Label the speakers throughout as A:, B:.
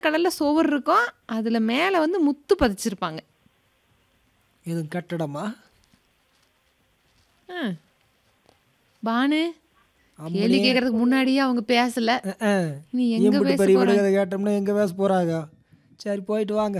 A: கலர்ல சுவர் இருக்கும் அதுல மேல வந்து முத்து பதிச்சிருப்பாங்க
B: எதுவும் கட்டடமா
A: ஆ. பானு கேள்வி கேட்கறதுக்கு முன்னாடியே அவங்க பேசல நீ எங்க
B: எம்பிட்டு
A: பேச
B: பெரிய
A: போறாங்க?
B: விடுகதை கேட்டோம்னா எங்கே பேச போகிறாங்க சரி போயிட்டு வாங்க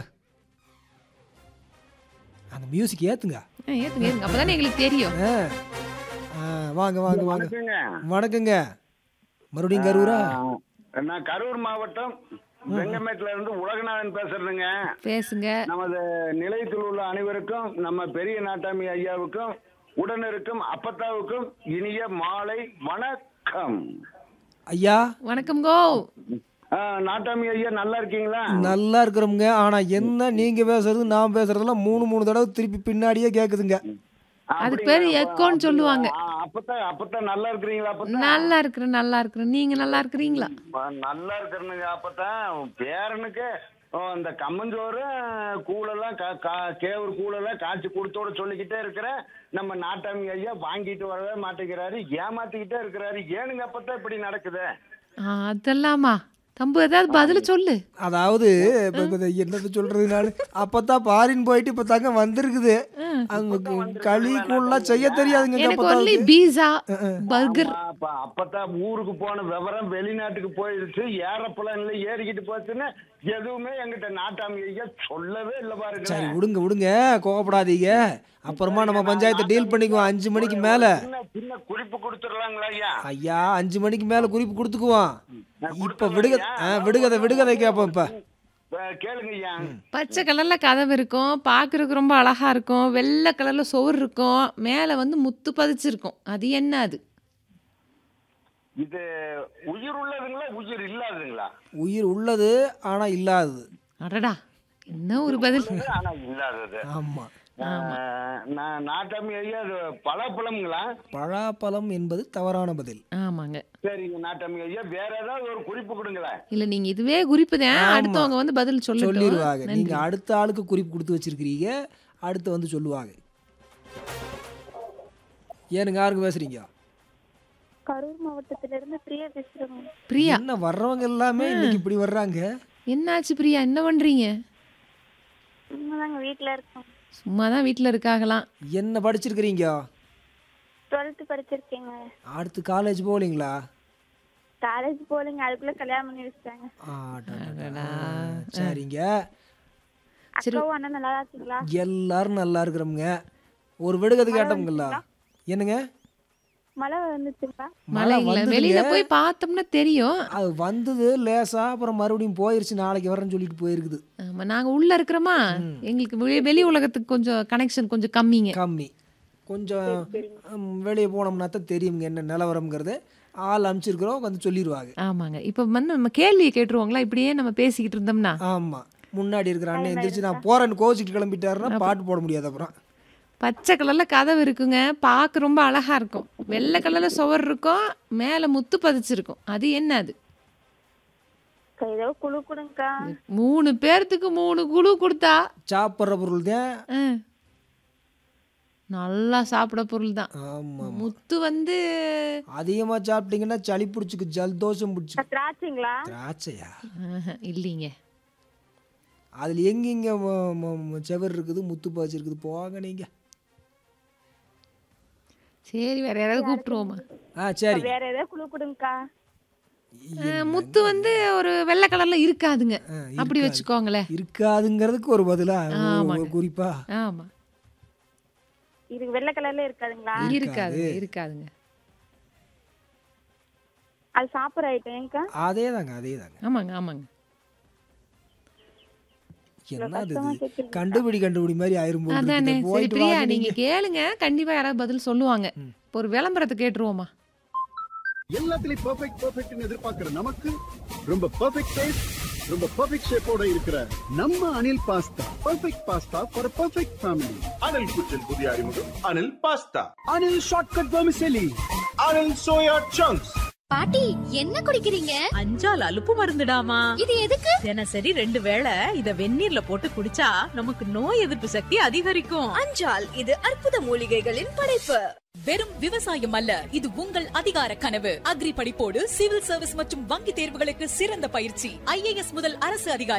B: அந்த மியூசிக் ஏற்றுங்க
A: ஆ, ஏத்துங்க ஏத்துங்க அப்பதானே எங்களுக்கு தெரியும்
B: ஆ ஆ, வாங்க வாங்க வாங்க
C: வணக்கங்க
B: வணக்கங்க மறுபடியும் கரூரா
C: ஆ, நான் கரூர் மாவட்டம் வெங்கமேட்ல இருந்து உலகநாதன் பேசுறேங்க
A: பேசுங்க
C: நமது நிலையத்தில் உள்ள அனைவருக்கும் நம்ம பெரிய நாட்டாமி ஐயாவுக்கும் உடனிருக்கும் அப்பத்தாவுக்கும் இனிய மாலை வணக்கம்
B: ஐயா
A: வணக்கம் கோ
C: ஆ, நாட்டாமி ஐயா நல்லா இருக்கீங்களா
B: நல்லா இருக்கிறோம்ங்க ஆனால் என்ன நீங்கள் பேசுறது நான் பேசுறதெல்லாம் மூணு மூணு தடவை திருப்பி பின்னாடியே கேட்குதுங்க
A: அதுக்கு பேரு
C: அப்படிங்களா?
A: எக்கோன்னு சொல்லுவாங்க.
C: ஆ, அப்பத்தான் அப்பத்தான் நல்லா இருக்கிறீங்களா அப்பத்தான்
A: நல்லா இருக்கிறேன் நல்லா இருக்கிறேன் நீங்க நல்லா இருக்கிறீங்களா
C: ஆ, நல்லா இருக்கிறனுங்க அப்பதான் பேரனுக்கு ஓ, இந்த கம்மஞ்சோறு கூழெல்லாம் கா- கா- கேவுரு கூழெல்லாம் காய்ச்சி கொடுத்தோட சொல்லிக்கிட்டே இருக்கிறேன் நம்ம நாட்டாமி ஐயா வாங்கிட்டு வரவே மாட்டேங்கிறாரு ஏமாத்திக்கிட்டே இருக்கிறாரு ஏனுங்க அப்பதான் இப்படி நடக்குது
A: ஆ, அதெல்லாமா தம்பு ஏதாவது பதில சொல்லு
B: அதாவது இப்போ இப்போ என்னது சொல்றது நான் அப்பதான் பாரின் போயிட்டு இப்போ தாங்க வந்திருக்குது அங்க களி கூழலாம் செய்ய தெரியாதுங்க
A: எனக்கு ஒன்லி பீஸா பர்கர்
C: ஆமா, அப்ப அப்பதான் ஊருக்கு போன விவரம் வெளிநாட்டுக்கு போயிடுச்சு ஏரோப்ளேன்ல ஏறிக்கிட்டு போச்சுன்னு எதுவுமே எங்கிட்ட நாட்டாமி ஐயா சொல்லவே இல்லை பாருங்க
B: சரி விடுங்க விடுங்க கோவப்படாதீங்க அப்புறமா நம்ம பஞ்சாயத்தை டீல் பண்ணிக்குவோம் அஞ்சு மணிக்கு மேல
C: சின்ன சின்ன குறிப்பு கொடுத்துடலாங்களா ஐயா
B: ஐயா அஞ்சு மணிக்கு மேல குறிப்பு கொடுத்துக்குவோம் இப்ப விடுக ஆ, விடுகதை விடுகதை கேட்போம் இப்ப
C: அஹ் கேளுங்க ஐயா
A: பச்சை கலர்ல கதவு இருக்கும் பார்க்கறதுக்கு ரொம்ப அழகா இருக்கும் வெள்ளை கலர்ல சுவர் இருக்கும் மேல வந்து முத்து பதிச்சிருக்கும் அது என்ன அது
C: இது உயிர் உள்ளதுங்களா உயிர் இல்லாதுங்களா
B: உயிர் உள்ளது ஆனா இல்லாதது
A: அடடா என்ன ஒரு பதில்
C: உள்ளது, ஆனா இல்லாதது
B: ஆமா
C: அஹ், நான் நாட்டாமி ஐயா அது பலாப்பழம்ங்களா
B: பழாப்பழம் என்பது தவறான பதில்
A: ஆமாங்க
C: சரிங்க நாட்டாமி ஐயா வேற ஏதாவது ஒரு குறிப்பு கொடுங்களேன்
A: இல்ல நீங்க இதுவே குறிப்பு தான்
B: ஆமா.
A: அடுத்தவங்க வந்து பதில் சொல்லட்டும்
B: சொல்லிடுவாங்க
A: நன்றி.
B: நீங்க அடுத்த ஆளுக்கு குறிப்பு கொடுத்து வச்சிருக்கிறீங்க அடுத்து வந்து சொல்லுவாங்க ஏனுங்க யாருக்கு பேசுறீங்க
D: கரூர் மாவட்டத்திலிருந்து பிரியா பேசுறேங்க
A: பிரியா
B: என்ன வர்றவங்க எல்லாமே இன்னைக்கு இப்படி வர்றாங்க
A: என்னாச்சு பிரியா என்ன பண்றீங்க
D: சும்மாதாங்க வீட்டில் இருக்கோம்
A: சும்மா தான் வீட்டில் இருக்காகலாம்
B: என்ன படிச்சிருக்கிறீங்க
D: டுவெல்த்து படிச்சிருக்கேங்க
B: அடுத்து காலேஜ் போகலீங்களா
D: காலேஜ் போகலைங்க அதுக்குள்ள கல்யாணம் பண்ணி வச்சுட்டாங்க
B: ஆடடடா. சரிங்க
D: அக்காவும் அண்ணன் நல்லா இருக்கீங்களா
B: எல்லாரும் நல்லா இருக்கிறோம்ங்க ஒரு விடுகதை கேட்டோம்ங்களா என்னங்க
D: மழை வந்துச்சுங்களா
A: மழை இல்ல
B: வந்ததுங்க.
A: வெளியில போய் பார்த்தோம்னா தெரியும்
B: அது வந்தது லேசா அப்புறம் மறுபடியும் போயிருச்சு நாளைக்கு வரேன்னு சொல்லிட்டு போயிருக்குது
A: ஆமா நாங்க உள்ள இருக்கிறோமா எங்களுக்கு வெளி- வெளி உலகத்துக்கு கொஞ்சம் கனெக்ஷன் கொஞ்சம் கம்மிங்க
B: கம்மி கொஞ்சம் வெளியே போனோம்னா தான் தெரியுங்க என்ன நிலவரம்ங்கிறது ஆள் அனுப்பிச்சிருக்கிறோம் வந்து சொல்லிடுவாங்க
A: ஆமாங்க இப்போ வந்து நம்ம கேள்வியை கேட்டுருவோங்களா இப்படியே நம்ம பேசிக்கிட்டு இருந்தோம்னா
B: ஆமாம் முன்னாடி இருக்கிற அண்ணன் எந்திரிச்சு நான் போறேன்னு கோச்சிட்டு கிளம்பிட்டாருன்னா பாட்டு போட முடியாது அப்புறம்
A: பச்சை கலர்ல கதவு இருக்குங்க பார்க்க ரொம்ப அழகா இருக்கும் வெள்ளை கலர்ல சுவர் இருக்கும் மேல முத்து பதிச்சிருக்கும் அது என்ன அது
D: அக்கா, ஏதோ குழு கொடுங்கக்கா
A: மூணு பேர்த்துக்கு மூணு குழு கொடுத்தா
B: சாப்பிட்ற பொருள் தான்
A: ஆ, நல்லா சாப்பிட பொருள் தான்
B: ஆமாம்
A: முத்து வந்து
B: அதிகமாக சாப்பிட்டீங்கன்னா சளி பிடிச்சிக்கு ஜலதோஷம் பிடிச்சிக்கு
D: திராட்சைங்களா
B: திராட்சையா
A: ஆஹா, இல்லைங்க
B: அதில் எங்கெங்க ம- ம- ம- செவர் இருக்குது முத்து பாய்ச்சி இருக்குது போங்க நீங்க
A: சரி வேற யாராவது கூப்பிட்டுருவோமா
B: ஆ சரி
D: வேற ஏதோ குழு கொடுங்கக்கா
A: ஆ, முத்து வந்து ஒரு வெள்ளை கலர்ல இருக்காதுங்க
B: ஆ,
A: அப்படி
B: இருக்காது.
A: வச்சுக்கோங்களேன்
B: இருக்காதுங்கிறதுக்கு ஒரு பதிலா ஒரு-
A: ஆமாங்க.
B: ஒரு குறிப்பா
A: ஆமா
D: இது வெள்ளை கலர்ல இருக்காதுங்களா
A: இருக்காது இருக்காதுங்க
D: அது சாப்பிட்ற ஐட்டம் ஏங்கக்கா
B: அதே தாங்க அதே தாங்க
A: ஆமாங்க ஆமாங்க
B: என்னது
D: கஷ்டமா
B: இது
D: கேக்குறீங்க.
B: கண்டுபிடி கண்டுபிடி மாதிரி ஆயிரும் போல
A: அதானே
B: இருக்குது.
A: சரி
B: போயிட்டு
A: பிரியா
B: வாங்க
A: நீங்க
B: நீங்க.
A: கேளுங்க கண்டிப்பா யாராவது பதில் சொல்லுவாங்க இப்போ ஒரு விளம்பரத்தை கேட்டுருவோமா
E: எல்லாத்துலயும் பெர்ஃபெக்ட் பெர்ஃபெக்ட்னு எதிர்பார்க்கிற நமக்கு ரொம்ப பெர்ஃபெக்ட் டேஸ்ட் ரொம்ப பெர்ஃபெக்ட் ஷேப்போட இருக்கிற நம்ம Anil pasta perfect pasta for perfect family
F: Anil kitchen புதிய அறிமுகம் Anil pasta
E: Anil shortcut vermicelli
F: Anil soya chunks
G: பாட்டி என்ன குடிக்கிறீங்க
H: அஞ்சால் அலுப்பு மருந்துடாமா
G: இது எதுக்கு
H: தினசரி ரெண்டு வேளை இத வெந்நீர்ல போட்டு குடிச்சா நமக்கு நோய் எதிர்ப்பு சக்தி அதிகரிக்கும்
G: அஞ்சால் இது அற்புத மூலிகைகளின் படைப்பு
I: வெறும் விவசாயம் அல்ல இது உங்கள் அதிகார கனவு அக்ரி படிப்போடு சிவில் சர்வீஸ் மற்றும் வங்கி தேர்வுகளுக்கு சிறந்த பயிற்சி ஐஏஎஸ் முதல் அரசு அதிகாரி